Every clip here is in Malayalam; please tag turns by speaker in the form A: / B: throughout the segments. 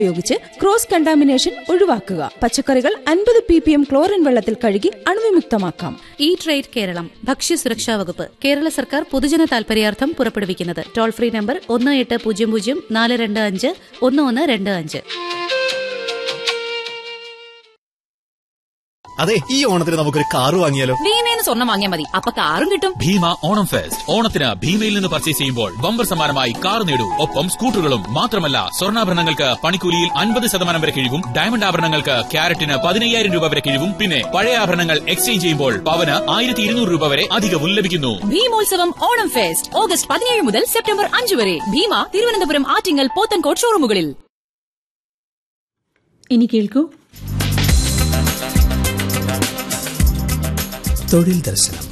A: ഉപയോഗിച്ച് ക്രോസ് കണ്ടാമിനേഷൻ ഒഴിവാക്കുക പച്ചക്കറികൾ അൻപത് പി പി എം ക്ലോറിൻ വെള്ളത്തിൽ കഴുകി അണുവിമുക്തമാക്കാം
B: ഇ ട്രേഡ് കേരളം ഭക്ഷ്യസുരക്ഷാ വകുപ്പ് കേരള സർക്കാർ പൊതുജന താൽപര്യാർത്ഥം പുറപ്പെടുവിക്കുന്നത് ടോൾ ഫ്രീ നമ്പർ ഒന്ന് എട്ട് പൂജ്യം പൂജ്യം നാല് രണ്ട് അഞ്ച് ഒന്ന് ഒന്ന് രണ്ട് അഞ്ച്
C: അതെ ഈ ഓണത്തിന് നമുക്കൊരു കാറ് വാങ്ങിയാലോ
D: ഭീമേന്ന് സ്വർണം വാങ്ങിയാൽ മതി അപ്പൊ കാറും കിട്ടും
E: ഭീമ ഓണം ഫെസ്റ്റ് ഓണത്തിന് ഭീമയിൽ നിന്ന് പർച്ചേസ് ചെയ്യുമ്പോൾ ബമ്പർ സമ്മാനമായി കാർ നേടൂ ഒപ്പം സ്കൂട്ടറുകളും മാത്രമല്ല സ്വർണ്ണാഭരണങ്ങൾക്ക് പണിക്കൂലിയിൽ അൻപത് ശതമാനം വരെ കിഴിവും ഡയമണ്ട് ആഭരണങ്ങൾക്ക് ക്യാരറ്റിന് പതിനയ്യായിരം രൂപ വരെ കിഴിവും പിന്നെ പഴയ ആഭരണങ്ങൾ എക്സ്ചേഞ്ച് ചെയ്യുമ്പോൾ പവന് ആയിരത്തി ഇരുന്നൂറ് രൂപ വരെ അധികവും ലഭിക്കുന്നു
D: ഭീമോത്സവം ഓണം ഫെസ്റ്റ് ഓഗസ്റ്റ് പതിനേഴ് മുതൽ സെപ്റ്റംബർ അഞ്ച് വരെ ഭീമ തിരുവനന്തപുരം ആറ്റിങ്ങൽ പോത്തൻകോട്ട് ഷോറൂമുകളിൽ
F: ഇനി കേൾക്കൂ
G: തൊഴിൽ ദർശനം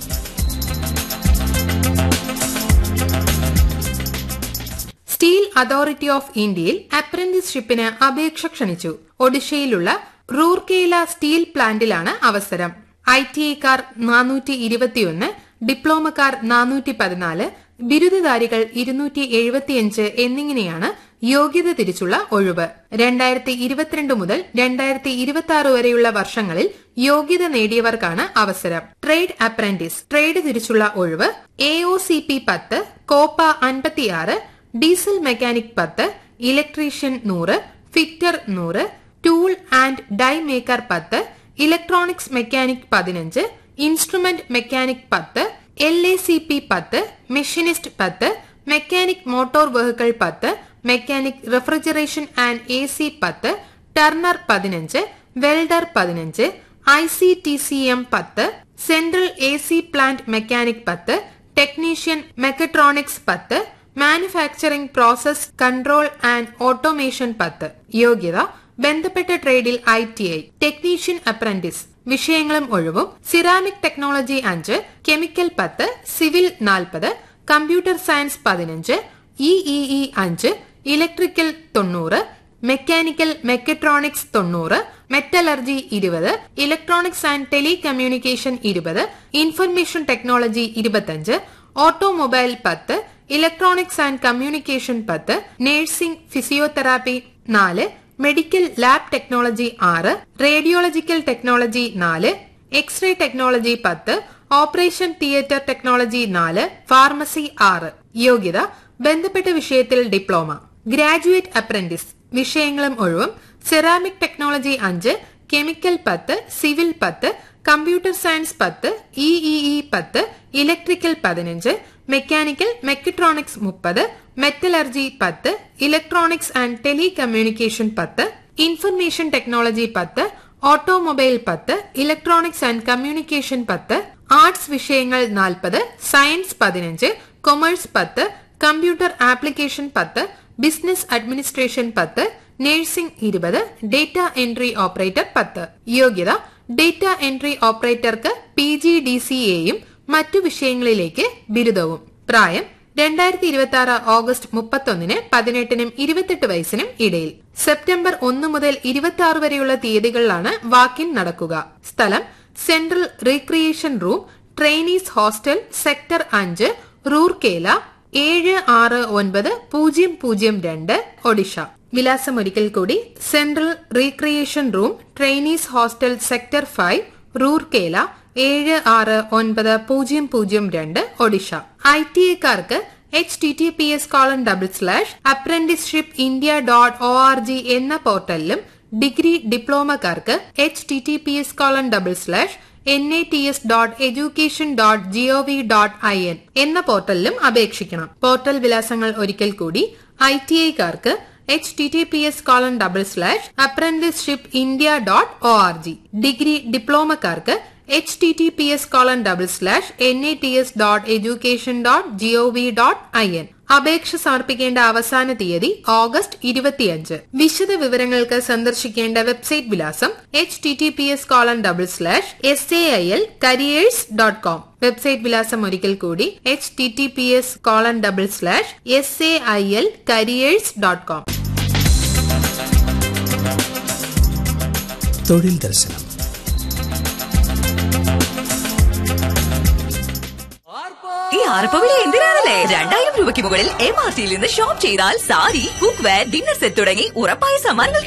H: സ്റ്റീൽ അതോറിറ്റി ഓഫ് ഇന്ത്യയിൽ അപ്രന്റീസ്ഷിപ്പിന് അപേക്ഷ ക്ഷണിച്ചു ഒഡീഷയിലുള്ള റൂർക്കേല സ്റ്റീൽ പ്ലാന്റിലാണ് അവസരം ഐ ടി ഐക്കാർ നാനൂറ്റി ഇരുപത്തിയൊന്ന് ഡിപ്ലോമക്കാർ നാനൂറ്റി പതിനാല് ബിരുദധാരികൾ ഇരുന്നൂറ്റി എഴുപത്തിയഞ്ച് എന്നിങ്ങനെയാണ് യോഗ്യത തിരിച്ചുള്ള ഒഴിവ് രണ്ടായിരത്തി ഇരുപത്തിരണ്ട് മുതൽ രണ്ടായിരത്തി ഇരുപത്തി ആറ് വരെയുള്ള വർഷങ്ങളിൽ യോഗ്യത നേടിയവർക്കാണ് അവസരം ട്രേഡ് അപ്രന്റീസ് ട്രേഡ് തിരിച്ചുള്ള ഒഴിവ് എ ഒ സി പി പത്ത് കോപ്പ അൻപത്തിയാറ് ഡീസൽ മെക്കാനിക് പത്ത് ഇലക്ട്രീഷ്യൻ നൂറ് ഫിറ്റർ നൂറ് ടൂൾ ആൻഡ് ഡൈ മേക്കർ പത്ത് ഇലക്ട്രോണിക്സ് മെക്കാനിക് പതിനഞ്ച് ഇൻസ്ട്രുമെന്റ് മെക്കാനിക് പത്ത് എൽ എ സി പി പത്ത് മെഷീനിസ്റ്റ് പത്ത് മെക്കാനിക് മോട്ടോർ വെഹിക്കിൾ പത്ത് mechanic refrigeration and A C പത്ത് ടർണർ പതിനഞ്ച് വെൽഡർ പതിനഞ്ച് I C T C M പത്ത് central A C plant mechanic പത്ത് ടെക്നീഷ്യൻ മെക്കട്രോണിക്സ് പത്ത് manufacturing process control and automation പത്ത് യോഗ്യത ബന്ധപ്പെട്ട ട്രേഡിൽ I T I technician apprentice വിഷയങ്ങളും ഒഴിവും സിറാമിക് ടെക്നോളജി അഞ്ച് കെമിക്കൽ പത്ത് സിവിൽ നാൽപ്പത് കമ്പ്യൂട്ടർ സയൻസ് പതിനഞ്ച് ഇ ഇ ഇ അഞ്ച് ഇലക്ട്രിക്കൽ തൊണ്ണൂറ് മെക്കാനിക്കൽ മെക്കട്രോണിക്സ് തൊണ്ണൂറ് മെറ്റലർജി ഇരുപത് ഇലക്ട്രോണിക്സ് ആൻഡ് ടെലികമ്മ്യൂണിക്കേഷൻ ഇരുപത് ഇൻഫർമേഷൻ ടെക്നോളജി ഇരുപത്തഞ്ച് ഓട്ടോമൊബൈൽ പത്ത് ഇലക്ട്രോണിക്സ് ആൻഡ് കമ്മ്യൂണിക്കേഷൻ പത്ത് നഴ്സിംഗ് ഫിസിയോതെറാപ്പി നാല് മെഡിക്കൽ ലാബ് ടെക്നോളജി ആറ് റേഡിയോളജിക്കൽ ടെക്നോളജി നാല് എക്സ്റേ ടെക്നോളജി പത്ത് ഓപ്പറേഷൻ തിയേറ്റർ ടെക്നോളജി നാല് ഫാർമസി ആറ് യോഗ്യത ബന്ധപ്പെട്ട വിഷയത്തിൽ ഡിപ്ലോമ ഗ്രാജുവേറ്റ് അപ്രന്റീസ് വിഷയങ്ങളും ഒഴിവും സെറാമിക് ടെക്നോളജി അഞ്ച് കെമിക്കൽ പത്ത് സിവിൽ പത്ത് കമ്പ്യൂട്ടർ സയൻസ് പത്ത് ഇ ഇ ഇ പത്ത് ഇലക്ട്രിക്കൽ പതിനഞ്ച് മെക്കാനിക്കൽ മെക്കട്രോണിക്സ് മുപ്പത് മെറ്റലർജി പത്ത് ഇലക്ട്രോണിക്സ് ആൻഡ് ടെലികമ്മ്യൂണിക്കേഷൻ പത്ത് ഇൻഫർമേഷൻ ടെക്നോളജി പത്ത് ഓട്ടോമൊബൈൽ പത്ത് ഇലക്ട്രോണിക്സ് ആൻഡ് കമ്മ്യൂണിക്കേഷൻ പത്ത് ആർട്സ് വിഷയങ്ങൾ നാൽപ്പത് സയൻസ് പതിനഞ്ച് കൊമേഴ്സ് പത്ത് കമ്പ്യൂട്ടർ ആപ്ലിക്കേഷൻ പത്ത് ബിസിനസ് അഡ്മിനിസ്ട്രേഷൻ പത്ത് നഴ്സിംഗ് ഇരുപത് ഡേറ്റ എൻട്രി ഓപ്പറേറ്റർ പത്ത് യോഗ്യത ഡേറ്റ എൻട്രി ഓപ്പറേറ്റർക്ക് പി ജി ഡി സി എയും മറ്റു വിഷയങ്ങളിലേക്ക് ബിരുദവും പ്രായം രണ്ടായിരത്തി ഇരുപത്തി ആറ് ഓഗസ്റ്റ് മുപ്പത്തൊന്നിന് പതിനെട്ടിനും ഇരുപത്തെട്ട് വയസ്സിനും ഇടയിൽ സെപ്റ്റംബർ ഒന്ന് മുതൽ ഇരുപത്തി ആറ് വരെയുള്ള തീയതികളിലാണ് വാക്കിൻ നടക്കുക സ്ഥലം central recreation room trainees hostel sector അഞ്ച് റൂർക്കേല ഏഴ് ആറ് ഒൻപത് പൂജ്യം പൂജ്യം രണ്ട് ഒഡീഷ വിലാസം ഒരിക്കൽ കൂടി central recreation room trainees hostel sector five Rourkela ഏഴ് ആറ് ഒൻപത് പൂജ്യം പൂജ്യം രണ്ട് ഒഡീഷ ഐ ടി ഐക്കാർക്ക് H T T P S colon double slash apprenticeship India dot O R G എന്ന പോർട്ടലിലും ഡിഗ്രി ഡിപ്ലോമക്കാർക്ക് H T T P S colon double slash N I T S dot education dot G O V dot I N എന്ന പോർട്ടലിലും അപേക്ഷിക്കണം പോർട്ടൽ വിലാസങ്ങൾ ഒരിക്കൽ കൂടി ഐ ടി ഐക്കാർക്ക് H T T P S colon double slash apprenticeship India dot O R G degree ഡിപ്ലോമക്കാർക്ക് H T T P S colon double slash N I T S dot education dot G O V dot I N അപേക്ഷ സമർപ്പിക്കേണ്ട അവസാന തീയതി ഓഗസ്റ്റ് ഇരുപത്തിയഞ്ച് വിശദ വിവരങ്ങൾക്ക് സന്ദർശിക്കേണ്ട വെബ്സൈറ്റ് വിലാസം H T T P S colon double slash S A I L careers dot com website വിലാസം ഒരിക്കൽ കൂടി H T T P S colon double slash S A I L careers dot com
G: തൊഴിൽ ദർശനം
D: ഈ
F: സ്റ്റാർപ്പ് വില എന്തിനാണല്ലേ രണ്ടായിരം രൂപയ്ക്ക് മുകളിൽ എം ആർ ടിയിൽ നിന്ന് ഷോപ്പ് ചെയ്താൽ sari cookware dinner set തുടങ്ങി ഉറപ്പായ സമ്മാനങ്ങൾ